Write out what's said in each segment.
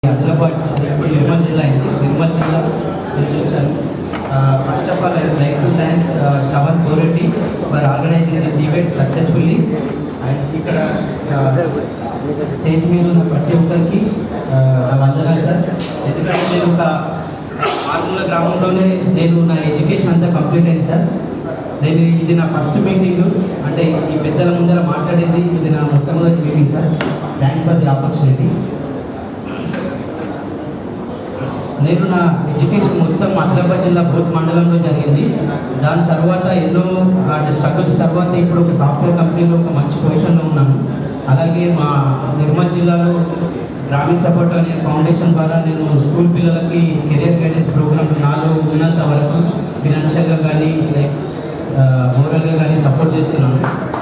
ఆదిలాబాద్ ఇప్పుడు నిర్మల్ జిల్లా అయింది నిర్మల్ జిల్లా నుంచి వచ్చాను first of all I like to thanks Shravan Koreddy for organizing this event successfully and ఇక్కడ స్టేజ్ మీద ఉన్న ప్రతి ఒక్కరికి నా వందనాలు సార్ ఎందుకంటే నేను ఒక ఆరుమూల గ్రామంలోనే నేను నా ఎడ్యుకేషన్ అంతా కంప్లీట్ అయింది సార్ నేను ఇది నా ఫస్ట్ మీటింగ్ అంటే ఈ పెద్దల ముందర మాట్లాడేది ఇది నా మొట్టమొదటి meeting sir thanks for the opportunity నేను నా ఎడ్యుకేషన్ మొత్తం ఆదిలాబాద్ జిల్లా బోధ్ మండలంలో జరిగింది దాని తర్వాత ఎన్నో స్ట్రగుల్స్ తర్వాత ఇప్పుడు ఒక సాఫ్ట్వేర్ కంపెనీలో ఒక మంచి పొజిషన్లో ఉన్నాను అలాగే మా నిర్మల్ జిల్లాలో గ్రామీణ సపోర్ట్ అనే ఫౌండేషన్ ద్వారా నేను స్కూల్ పిల్లలకి కెరియర్ గైడెన్స్ ప్రోగ్రామ్ నాలో ఉన్నంత వరకు ఫినాన్షియల్గా కానీ లైక్ మోరల్గా కానీ సపోర్ట్ చేస్తున్నాను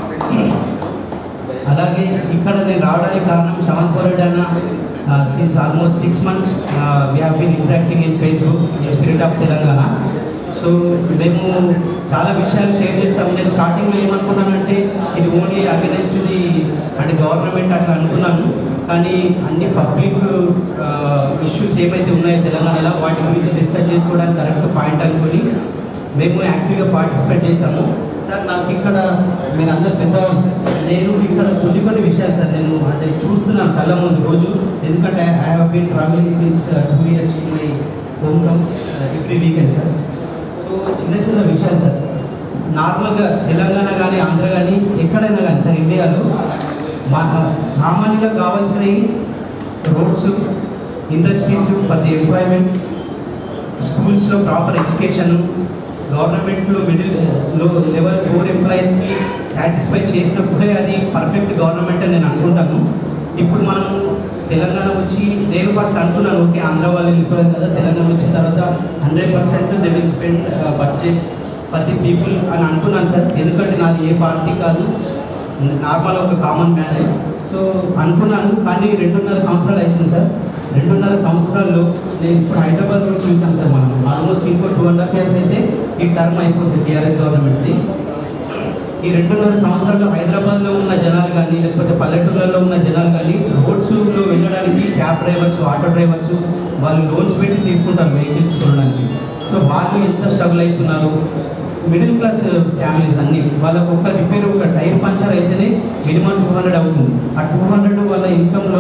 అలాగే ఇక్కడ నేను రావడానికి కారణం శ్రవణ్ కోరెడ్ అన్న since almost six months we have been interacting in Facebook spirit of Telangana so మేము చాలా విషయాలు షేర్ చేస్తాము నేను స్టార్టింగ్లో ఏమనుకున్నానంటే ఇది ఓన్లీ అగెనెస్ట్ ది అంటే గవర్నమెంట్ అట్లా అనుకున్నాను కానీ అన్ని పబ్లిక్ ఇష్యూస్ ఏమైతే ఉన్నాయో తెలంగాణలో వాటి గురించి డిస్కస్ చేసుకోవడానికి కరెక్ట్ పాయింట్ అనుకుని మేము యాక్టివ్గా పార్టిసిపేట్ చేశాము సార్ నాకు ఇక్కడ మీరు అందరు పెద్దవాళ్ళు సార్ నేను ఇక్కడ కొన్ని కొన్ని విషయాలు సార్ నేను అంటే చూస్తున్నాను కళ్ళ ముందు రోజు ఎందుకంటే I have been travelling since two years in my home town every weekend sir so చిన్న చిన్న విషయాలు సార్ నార్మల్గా తెలంగాణ కానీ ఆంధ్ర కానీ ఎక్కడైనా కానీ సార్ ఇండియాలో మా సామాన్యంగా కావాల్సినవి roads industries for the employment స్కూల్స్లో ప్రాపర్ ఎడ్యుకేషన్ గవర్నమెంట్లో మిడిల్ లో లెవెల్ ఫోర్ ఎంప్లాయీస్కి సాటిస్ఫై చేసినప్పుడే అది పర్ఫెక్ట్ గవర్నమెంట్ అని నేను అనుకుంటాను ఇప్పుడు మనము తెలంగాణ వచ్చి నేను ఫస్ట్ అనుకున్నాను ఓకే ఆంధ్ర వాళ్ళు వెళ్ళిపోయారు కదా తెలంగాణ వచ్చిన తర్వాత hundred percent they will spend budgets for the people అని అనుకున్నాను సార్ ఎందుకంటే నాది ఏ పార్టీ కాదు నార్మల్ ఒక కామన్ మ్యారేజ్ సో అనుకున్నాను కానీ రెండున్నర సంవత్సరాలు అవుతుంది సార్ రెండున్నర సంవత్సరాల్లో నేను ఇప్పుడు హైదరాబాద్ కూడా చూసాను సార్ మనం ఆల్మోస్ట్ ఇంకో టూ అండ్ హాఫ్ ఇయర్స్ అయితే ఈ టర్మ్ అయిపోతుంది టీఆర్ఎస్ గవర్నమెంట్ది ఈ రెండున్నర సంవత్సరాల్లో హైదరాబాద్లో ఉన్న జనాలు కానీ లేకపోతే పల్లెటూళ్ళలో ఉన్న జనాలు కానీ రోడ్స్లో వెళ్ళడానికి క్యాబ్ డ్రైవర్స్ ఆటో డ్రైవర్స్ వాళ్ళు లోన్స్ పెట్టి తీసుకుంటారు వెహికల్స్ కొనడానికి సో వాళ్ళు ఎంత స్ట్రగుల్ అవుతున్నారు మిడిల్ క్లాస్ ఫ్యామిలీస్ అన్ని వాళ్ళకు ఒక రిపేర్ ఒక టైర్ పంచర్ అయితేనే మినిమం టూ హండ్రెడ్ అవుతుంది ఆ టూ హండ్రెడ్ వాళ్ళ ఇన్కంలో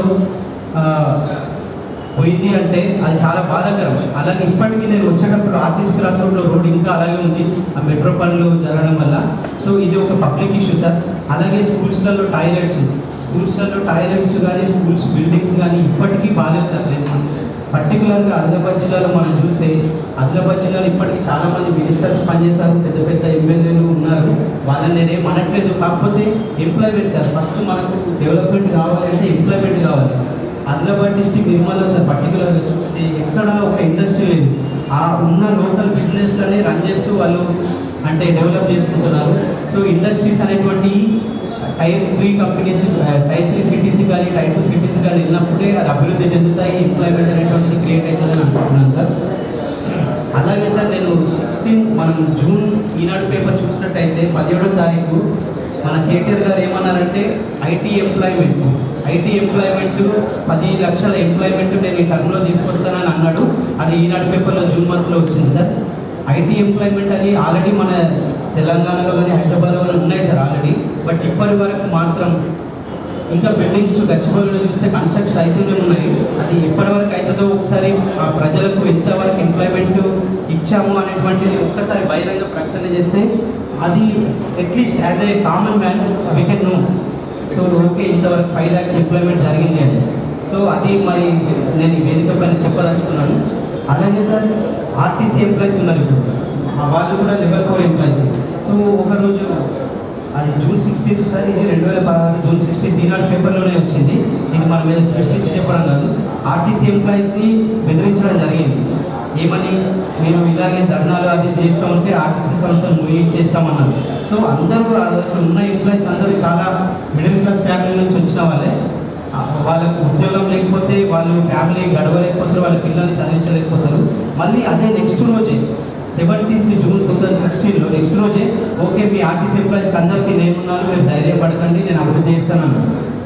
పోయింది అంటే అది చాలా బాధాకరం అలాగే ఇప్పటికీ నేను వచ్చేటప్పుడు ఆర్టీసీ క్రాస్ రోడ్లో రోడ్ ఇంకా అలాగే ఉంది ఆ మెట్రో పనులు జరగడం వల్ల సో ఇది ఒక పబ్లిక్ ఇష్యూ సార్ అలాగే స్కూల్స్లలో టాయిలెట్స్ స్కూల్స్లలో టాయిలెట్స్ కానీ స్కూల్స్ బిల్డింగ్స్ కానీ ఇప్పటికీ బాగాలేదు సార్ ప్లేస్మెంట్ పర్టికులర్గా ఆదిలాబాద్ జిల్లాలో మనం చూస్తే ఆదిలాబాద్ జిల్లాలో ఇప్పటికీ చాలా మంది మినిస్టర్స్ పనిచేశారు పెద్ద పెద్ద ఎమ్మెల్యేలు ఉన్నారు వాళ్ళని నేనేం అనట్లేదు కాకపోతే ఎంప్లాయ్మెంట్ సార్ ఫస్ట్ మనకు డెవలప్మెంట్ కావాలంటే ఎంప్లాయ్మెంట్ కావాలి ఆదిలాబాద్ డిస్టిక్ నిర్మల్లో సార్ పర్టికులర్గా చూస్తే ఎక్కడ ఒక ఇండస్ట్రీ లేదు ఆ ఉన్న లోకల్ బిజినెస్లనే రన్ చేస్తూ వాళ్ళు అంటే డెవలప్ చేసుకుంటున్నారు సో ఇండస్ట్రీస్ అనేటువంటి tier three companies tier three cities కానీ టైర్ టూ సిటీస్ కానీ వెళ్ళినప్పుడే అది అభివృద్ధి చెందుతాయి ఎంప్లాయ్మెంట్ అనేటువంటిది క్రియేట్ అవుతుందని అనుకుంటున్నాను సార్ అలాగే సార్ నేను సిక్స్టీన్ మనం జూన్ ఈనాడు పేపర్ చూసినట్టయితే పదిహేడో తారీఖు మన కేటీఆర్ గారు ఏమన్నారంటే ఐటీ ఎంప్లాయ్మెంట్ ఐటీ ఎంప్లాయ్మెంట్ పది లక్షల ఎంప్లాయ్మెంట్ నేను ఈ టర్మ్లో తీసుకొస్తానని అన్నాడు అది ఈనాడు పేపర్లో జూన్ మంత్లో వచ్చింది సార్ ఐటీ ఎంప్లాయ్మెంట్ అని ఆల్రెడీ మన తెలంగాణలో కానీ హైదరాబాద్లో కానీ ఉన్నాయి సార్ ఆల్రెడీ బట్ ఇప్పటి వరకు మాత్రం ఇంకా బిల్డింగ్స్ గచ్చిబౌలిలో చూస్తే కన్స్ట్రక్షన్ అవుతూనే ఉన్నాయి అది ఎప్పటి వరకు అవుతుందో ఒకసారి ఆ ప్రజలకు ఎంతవరకు ఎంప్లాయ్మెంట్ ఇచ్చాము అనేటువంటిది ఒక్కసారి బహిరంగ ప్రకటన చేస్తే అది at least as a common man we can know so okay ఇంతవరకు ఫైవ్ ల్యాక్స్ ఎంప్లాయ్మెంట్ జరిగింది అని సో అది మరి నేను ఈ వేదిక పైన చెప్పదలుచుకున్నాను అలాగే సార్ ఆర్టీసీ ఎంప్లాయీస్ ఉన్నారు ఇప్పుడు ఆ వాళ్ళు కూడా లెవెల్ ఫోర్ ఎంప్లాయీస్ సో ఒకరోజు అది జూన్ సిక్స్టీన్త్ సార్ ఇది రెండు వేల పదహారు జూన్ సిక్స్టీన్త్ ఈనాడు పేపర్లోనే వచ్చింది ఇది మన మీద సృష్టించి చెప్పడం కాదు ఆర్టీసీ ఎంప్లాయీస్ని బెదిరించడం జరిగింది ఏమని మీరు ఇలాగే ధర్నాలు అది చేస్తూ ఉంటే ఆర్టీసీ సంస్థ మూవీ చేస్తామన్నారు సో అందరూ అక్కడ ఉన్న ఎంప్లాయీస్ అందరూ చాలా మిడిల్ క్లాస్ ఫ్యామిలీ నుంచి వచ్చిన వాళ్ళే ఆ, వాళ్ళకు ఉద్యోగం లేకపోతే వాళ్ళు ఫ్యామిలీ గడవలేకపోతారు వాళ్ళ పిల్లల్ని చదివించలేకపోతారు మళ్ళీ అదే నెక్స్ట్ రోజే సెవెంటీన్త్ జూన్ టూ థౌసండ్ సిక్స్టీన్లో నెక్స్ట్ రోజే ఓకే మీ ఆర్టీసీ ఎంప్లాయీస్కి అందరికీ నేనున్నాను మీరు ధైర్యపడకండి నేను అభివృద్ధి చేస్తాను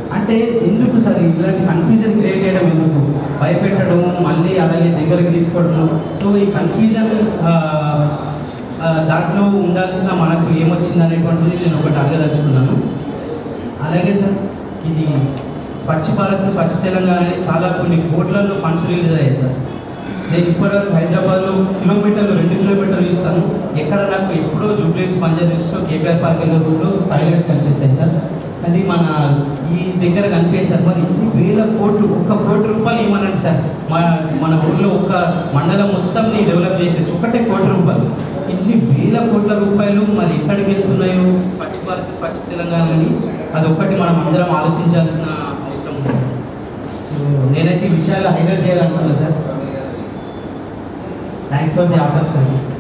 అంటే ఎందుకు సార్ ఇలాంటి కన్ఫ్యూజన్ క్రియేట్ చేయడం ఎందుకు భయపెట్టడం మళ్ళీ అలాగే దగ్గరికి తీసుకోవడం సో ఈ కన్ఫ్యూజన్ దాంట్లో ఉండాల్సిన మనకు ఏమొచ్చింది అనేటువంటిది నేను ఒకటి అడగదలుచుకున్నాను అలాగే సార్ ఇది స్వచ్ఛ భారత్ స్వచ్ఛ తెలంగాణ అని చాలా కొన్ని కోట్లలో ఫండ్స్ రిలీజ్ అయ్యాయి సార్ నేను ఇప్పటివరకు హైదరాబాద్లో కిలోమీటర్లు రెండు కిలోమీటర్లు చూస్తాను ఎక్కడ నాకు ఎప్పుడో జూబ్లీస్ పంజాబ్ హిల్స్లో కేపీఆర్ పార్క్ వెళ్ళే రూట్లో టాయిలెట్స్ కనిపిస్తాయి సార్ కానీ మన ఈ దగ్గర కనిపించాయి సార్ మరి ఇన్ని వేల కోట్లు ఒక్క కోటి రూపాయలు ఇవ్వనండి సార్ మన మన ఊళ్ళో ఒక మండలం మొత్తంని డెవలప్ చేసేది ఒకటే కోటి రూపాయలు ఇన్ని వేల కోట్ల రూపాయలు మరి ఎక్కడికి వెళ్తున్నాయో స్వచ్ఛ భారత్ స్వచ్ఛ తెలంగాణ అని అది ఒక్కటి మనం అందరం ఆలోచించాల్సిన అవసరం ఉంది సో నేనైతే ఈ విషయాలు హైలైట్ చేయాలనుకున్నాను sir thanks for the opportunity